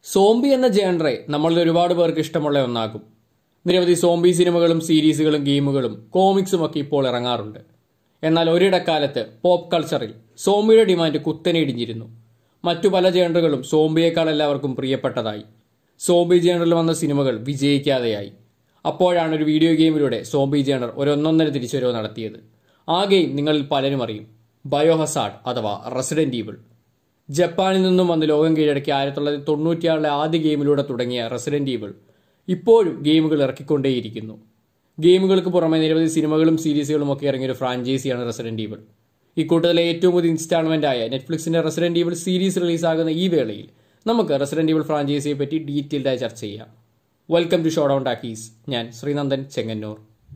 zombie എന്ന ജേണറെ നമ്മളിൽ ഒരുപാട് പേർക്ക് ഇഷ്ടമുള്ള ഒന്നാകും നിരവധി സോംബി സിനിമകളും സീരീസുകളും ഗെയിമുകളും കോമിക്സും ഒക്കെ ഇപ്പോൾ ഇറങ്ങാറുണ്ട് എന്നാൽ ഒരിടക്കാലത്ത് പോപ്പ് കൾച്ചറിൽ സോംബിയുടെ ഡിമാൻഡ് കുത്തനെ ഇടിഞ്ഞിരുന്നു മറ്റു പല ജേണറുകളും സോംബിയേക്കാൾ എല്ലാവർക്കും പ്രിയപ്പെട്ടതായി സോംബി ജേണറിൽ വന്ന സിനിമകൾ വിജയിക്കാതെയായി അപ്പോഴാണ് ഒരു വീഡിയോ ഗെയിമിലൂടെ സോംബി ജേണർ ഒരു ഒന്നൊന്നര തിരിച്ചുവരവ് നടത്തിയത് ആ ഗെയിം നിങ്ങളിൽ പലരും അറിയും ബയോഹസാഡ് അഥവാ റെസിഡന്റ് ഈവിൾ ജപ്പാനിൽ നിന്നും വന്ന് ലോകം കീഴടക്കി ആയിരത്തി തൊള്ളായിരത്തി തൊണ്ണൂറ്റിയാറിലെ ആദ്യ ഗെയിമിലൂടെ തുടങ്ങിയ റെസിഡന്റ് ഈവിൾ ഇപ്പോഴും ഗെയിമുകൾ ഇറക്കിക്കൊണ്ടേയിരിക്കുന്നു ഗെയിമുകൾക്ക് പുറമെ നിരവധി സിനിമകളും സീരീസുകളും ഒക്കെ ഇറങ്ങിയ ഒരു ഫ്രാഞ്ചൈസിയാണ് റെസിഡന്റ് ഈവിൾ ഇക്കൂട്ടത്തിലെ ഏറ്റവും പുതിയ ഇൻസ്റ്റാൾമെന്റ് ആയ നെറ്റ്ഫ്ലിക്സിന്റെ റെസിഡന്റ് ഈവിൾ സീരീസ് റിലീസാകുന്ന ഈ വേളയിൽ നമുക്ക് റെസിഡന്റ് ഈവിൾ ഫ്രാഞ്ചൈസിയെ പറ്റി ഡീറ്റെയിൽഡായി ചർച്ച ചെയ്യാം welcome to Show Down Talkies ഞാൻ ശ്രീനന്ദൻ ചെങ്ങന്നൂർ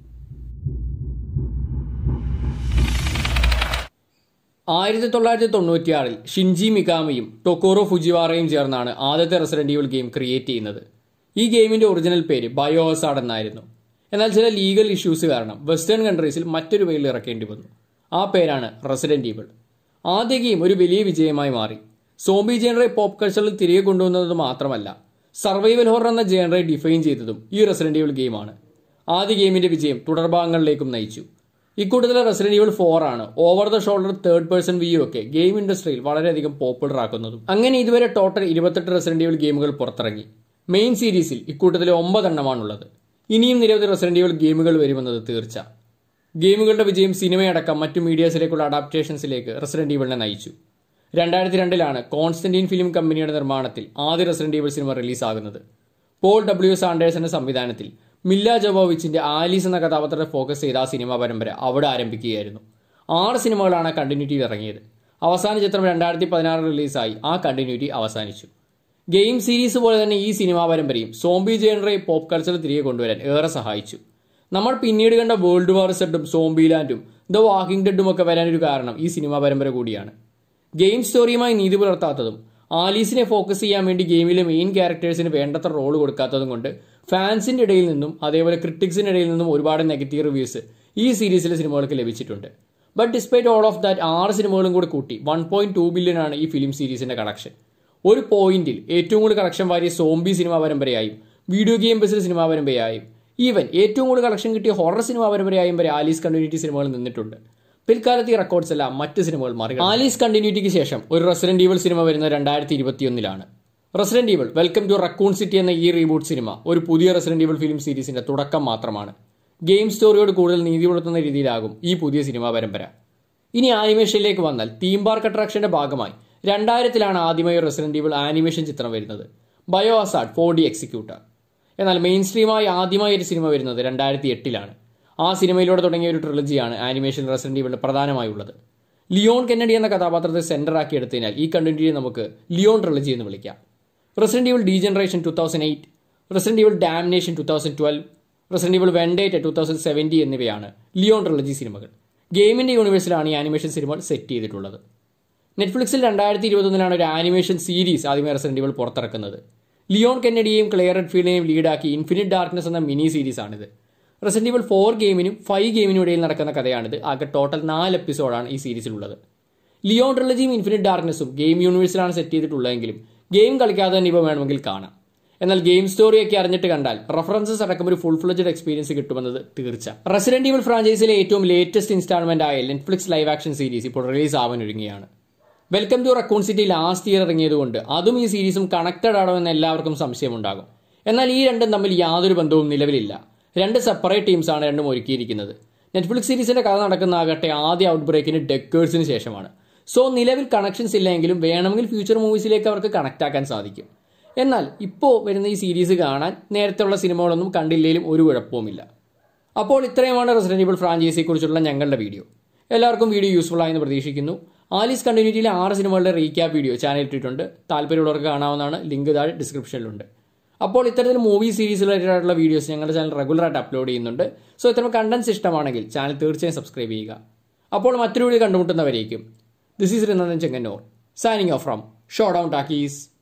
ആയിരത്തി തൊള്ളായിരത്തി തൊണ്ണൂറ്റിയാറിൽ ഷിൻജി മികാമയും ടൊക്കോറോ ഫുജിവാറയും ചേർന്നാണ് ആദ്യത്തെ റെസിഡന്റ് ഈവിൾ ഗെയിം ക്രിയേറ്റ് ചെയ്യുന്നത് ഈ ഗെയിമിന്റെ ഒറിജിനൽ പേര് ബയോഹസാഡ് എന്നായിരുന്നു എന്നാൽ ചില ലീഗൽ ഇഷ്യൂസ് കാരണം വെസ്റ്റേൺ കൺട്രീസിൽ മറ്റൊരു പേരിൽ ഇറക്കേണ്ടി വന്നു ആ പേരാണ് റെസിഡന്റ് ഈവിൾ ആദ്യ ഗെയിം ഒരു വലിയ വിജയമായി മാറി സോംബി ജേണറെ പോപ്പ് കൾച്ചറിൽ തിരികെ കൊണ്ടുവന്നത് മാത്രമല്ല സർവൈവൽ ഹോറർ എന്ന ജേണറെ ഡിഫൈൻ ചെയ്തതും ഈ റെസിഡന്റ് ഈവിൾ ഗെയിമാണ് ആദ്യ ഗെയിമിന്റെ വിജയം തുടർഭാഗങ്ങളിലേക്കും നയിച്ചു ഇക്കൂട്ടത്തിലെ റെസിഡന്റ് ഈവിൾ ഫോർ ആണ് over the shoulder third person view ഒക്കെ ഗെയിം ഇൻഡസ്ട്രിയിൽ വളരെയധികം പോപ്പുലർ ആക്കുന്നതും അങ്ങനെ ഇതുവരെ ടോട്ടൽ ഇരുപത്തെട്ട് റെസിഡന്റ് ഈവിൾ ഗെയിമുകൾ പുറത്തിറങ്ങി മെയിൻ സീരീസിൽ ഇക്കൂട്ടത്തിലെ ഒമ്പതെണ്ണമാണുള്ളത് ഇനിയും നിരവധി റെസിഡന്റ് ഈവിൾ ഗെയിമുകൾ വരുമെന്നത് തീർച്ച ഗെയിമുകളുടെ വിജയം സിനിമയടക്കം മറ്റു മീഡിയാസിലേക്കുള്ള അഡാപ്റ്റേഷൻസിലേക്ക് റെസിഡന്റ് ഈവിളിനെ നയിച്ചു രണ്ടായിരത്തി രണ്ടിലാണ് കോൺസ്റ്റന്റീൻ ഫിലിം കമ്പനിയുടെ നിർമ്മാണത്തിൽ ആദ്യ റെസിഡന്റ് ഈവിൾ സിനിമ റിലീസാകുന്നത് പോൾ ഡബ്ല്യു സാൻഡേഴ്സിന്റെ സംവിധാനത്തിൽ മില്ല ജോബോവിച്ചിന്റെ ആലീസ് എന്ന കഥാപാത്രത്തെ ഫോക്കസ് ചെയ്ത ആ സിനിമാ പരമ്പര അവിടെ ആരംഭിക്കുകയായിരുന്നു ആറ് സിനിമകളാണ് ആ കണ്ടിന്യൂറ്റിയിൽ ഇറങ്ങിയത് അവസാന ചിത്രം രണ്ടായിരത്തി പതിനാറ് റിലീസായി ആ കണ്ടിന്യൂറ്റി അവസാനിച്ചു ഗെയിം സീരീസ് പോലെ തന്നെ ഈ സിനിമാ പരമ്പരയും സോംബി ജേണറെ പോപ്പ് കൾച്ചറിൽ തിരികെ കൊണ്ടുവരാൻ ഏറെ സഹായിച്ചു നമ്മൾ പിന്നീട് കണ്ട വേൾഡ് വാർ സെഡും സോംബി ലാൻഡും ദ വാക്കിംഗ് ഡെഡും ഒക്കെ വരാനൊരു കാരണം ഈ സിനിമാ പരമ്പര കൂടിയാണ് ഗെയിം സ്റ്റോറിയുമായി നീതി പുലർത്താത്തതും ആലീസിനെ ഫോക്കസ് ചെയ്യാൻ വേണ്ടി ഗെയിമിലെ മെയിൻ ക്യാരക്ടേഴ്സിന് വേണ്ടത്ര റോൾ കൊടുക്കാത്തതും കൊണ്ട് ഫാൻസിന്റെ ഇടയിൽ നിന്നും അതേപോലെ ക്രിട്ടിക്സിന്റെ ഇടയിൽ നിന്നും ഒരുപാട് നെഗറ്റീവ് റിവ്യൂസ് ഈ സീരീസിലെ സിനിമകൾക്ക് ലഭിച്ചിട്ടുണ്ട് but despite all of that ആറ് സിനിമകളും കൂടി കൂട്ടി വൺ പോയിന്റ് ടു ബില്യൺ ആണ് ഈ ഫിലിം സീരീസിന്റെ കളക്ഷൻ ഒരു പോയിന്റിൽ ഏറ്റവും കൂടുതൽ കളക്ഷൻ വാരിയ സോംബി സിനിമാ പരമ്പരയായും വീഡിയോ ഗെയിം ബേസിൽ സിനിമാ പരമ്പരയായും ഈവൻ ഏറ്റവും കൂടുതൽ കളക്ഷൻ കിട്ടിയ ഹൊറർ സിനിമാ പരമ്പരയായും വരെ ആലീസ് കമ്മ്യൂണിറ്റി സിനിമകൾ നിന്നിട്ടുണ്ട് പിൽക്കാലത്ത് ഈ റെക്കോർഡ്സ് എല്ലാം മറ്റ് സിനിമകൾ മാറി ആലീസ് കണ്ടിന്യൂറ്റിക്ക് ശേഷം ഒരു റെസിഡന്റ് ഈവൽ സിനിമ വരുന്നത് രണ്ടായിരത്തി ഇരുപത്തിയൊന്നിലാണ് Resident Evil Welcome to Raccoon City എന്ന ഈ റീബൂട്ട് സിനിമ ഒരു പുതിയ റെസിഡന്റ് ഈവൽ ഫിലിം സീരീസിന്റെ തുടക്കം മാത്രമാണ് ഗെയിം സ്റ്റോറിയോട് കൂടുതൽ നീതി പുലർത്തുന്ന രീതിയിലാകും ഈ പുതിയ സിനിമാ പരമ്പര ഇനി ആനിമേഷനിലേക്ക് വന്നാൽ തീം പാർക്ക് അട്രാക്ഷന്റെ ഭാഗമായി രണ്ടായിരത്തിലാണ് ആദ്യമായി റെസിഡന്റ് ഈവൽ ആനിമേഷൻ ചിത്രം വരുന്നത് Biohazard four D Executer എന്നാൽ മെയിൻ സ്ട്രീമായി ആദ്യമായി ഒരു സിനിമ വരുന്നത് രണ്ടായിരത്തി എട്ടിലാണ് ആ സിനിമയിലൂടെ തുടങ്ങിയ ഒരു ട്രിലജിയാണ് ആനിമേഷൻ റെസിഡന്റ് ഈവലിൽ പ്രധാനമായുള്ളത് ലിയോൺ കെന്നഡി എന്ന കഥാപാത്രത്തെ സെന്റർ ആക്കി എടുത്തതിനാൽ ഈ കണ്ടിന്യൂറ്റിയെ നമുക്ക് ലിയോൺ ട്രിലജി എന്ന് വിളിക്കാം Resident Evil Degeneration two thousand eight Resident Evil Damnation two thousand twelve Resident Evil Vendetta two thousand seventeen എന്നിവയാണ് ലിയോൺ ട്രിലജി സിനിമകൾ ഗെയിമിന്റെ യൂണിവേഴ്സിലാണ് ഈ ആനിമേഷൻ സിനിമകൾ സെറ്റ് ചെയ്തിട്ടുള്ളത് നെറ്റ്ഫ്ലിക്സിൽ രണ്ടായിരത്തി ഇരുപത്തൊന്നിലാണ് ഒരു ആനിമേഷൻ സീരീസ് ആദ്യമേ റെസിഡന്റ് ഈവൽ പുറത്തിറക്കുന്നത് ലിയോൺ കെന്നഡിയെയും ക്ലെയർ റെഡ്ഫീൽഡിനെയും ലീഡാക്കി ഇൻഫിനിറ്റ് ഡാർക്ക്നെസ് എന്ന മിനി സീരീസ് ആണിത് റെസിഡന്റ് ഈവൽ ഫോർ ഗെയിമിനും ഫൈവ് ഗെയിമിനും ഇടയിൽ നടക്കുന്ന കഥയാണിത് ആകെ ടോട്ടൽ നാല് എപ്പിസോഡാണ് ഈ സീരീസിലുള്ളത് ലിയോൺ ട്രിലജിയും ഇൻഫിനിറ്റ് ഡാർക്ക്നെസ്സും ഗെയിം യൂണിവേഴ്സിലാണ് സെറ്റ് ചെയ്തിട്ടുള്ളതെങ്കിലും ഗെയിം കളിക്കാതെ തന്നെ ഇവ വേണമെങ്കിൽ കാണാം എന്നാൽ ഗെയിം സ്റ്റോറിയൊക്കെ അറിഞ്ഞിട്ട് കണ്ടാൽ റെഫറൻസസ് അടക്കം ഒരു ഫുൾ ഫ്ലജഡ് എക്സ്പീരിയൻസ് കിട്ടുമെന്നത് തീർച്ച റെസിഡന്റ് ഈവൽ ഫ്രാഞ്ചൈസിലെ ഏറ്റവും ലേറ്റസ്റ്റ് ഇൻസ്റ്റാൾമെന്റ് ആയ നെറ്റ്ഫ്ലിക്സ് ലൈവ് ആക്ഷൻ സീരീസ് ഇപ്പോൾ റിലീസ് ആവാൻ ഒരുങ്ങിയാണ് Welcome to Raccoon City last year ഇറങ്ങിയതുകൊണ്ട് അതും ഈ സീരീസും കണക്റ്റഡ് ആണോ എന്ന് എല്ലാവർക്കും സംശയമുണ്ടാകും എന്നാൽ ഈ രണ്ടും തമ്മിൽ യാതൊരു ബന്ധവും നിലവിലില്ല രണ്ട് സെപ്പറേറ്റ് ടീംസാണ് രണ്ടും ഒരുക്കിയിരിക്കുന്നത് നെറ്റ്ഫ്ലിക്സ് സീരീസിന്റെ കഥ നടക്കുന്ന ആകട്ടെ ആദ്യ ഔട്ട് ബ്രേക്കിന് ഡെക്കേഴ്സിന് ശേഷമാണ് സോ നിലവിൽ കണക്ഷൻസ് ഇല്ലെങ്കിലും വേണമെങ്കിൽ ഫ്യൂച്ചർ മൂവീസിലേക്ക് അവർക്ക് കണക്ട് ആക്കാൻ സാധിക്കും എന്നാൽ ഇപ്പോൾ വരുന്ന ഈ സീരീസ് കാണാൻ നേരത്തെയുള്ള സിനിമകളൊന്നും കണ്ടില്ലെങ്കിലും ഒരു കുഴപ്പവുമില്ല അപ്പോൾ ഇത്രയുമാണ് റെസിഡന്റ് ഈവൽ ഫ്രാഞ്ചൈസിയെക്കുറിച്ചുള്ള ഞങ്ങളുടെ വീഡിയോ എല്ലാവർക്കും വീഡിയോ യൂസ്ഫുൾ ആയെന്ന് പ്രതീക്ഷിക്കുന്നു ആലീസ് കണ്ടിന്യൂറ്റിയിലെ ആറ് സിനിമകളുടെ റീക്യാപ്പ് വീഡിയോ ചാനൽ ഇട്ടിട്ടുണ്ട് താല്പര്യമുള്ളവർക്ക് കാണാവുന്നതാണ് ലിങ്ക് താഴെ ഡിസ്ക്രിപ്ഷനിലുണ്ട് അപ്പോൾ ഇത്തരത്തിൽ മൂവി സീരീസ് റിലേറ്റഡ് വീഡിയോസ് ഞങ്ങളുടെ ചാനൽ റെഗുലറായിട്ട് അപ്ലോഡ് ചെയ്യുന്നുണ്ട് സോ ഇത്തരം കണ്ടന്റ്സ് ഇഷ്ടമാണെങ്കിൽ ചാനൽ തീർച്ചയായും സബ്സ്ക്രൈബ് ചെയ്യുക അപ്പോൾ മറ്റൊരു വീഡിയോ കണ്ടുമുട്ടുന്നവരേക്കും this is Sreenandan Chengannur signing off from Show Down talkies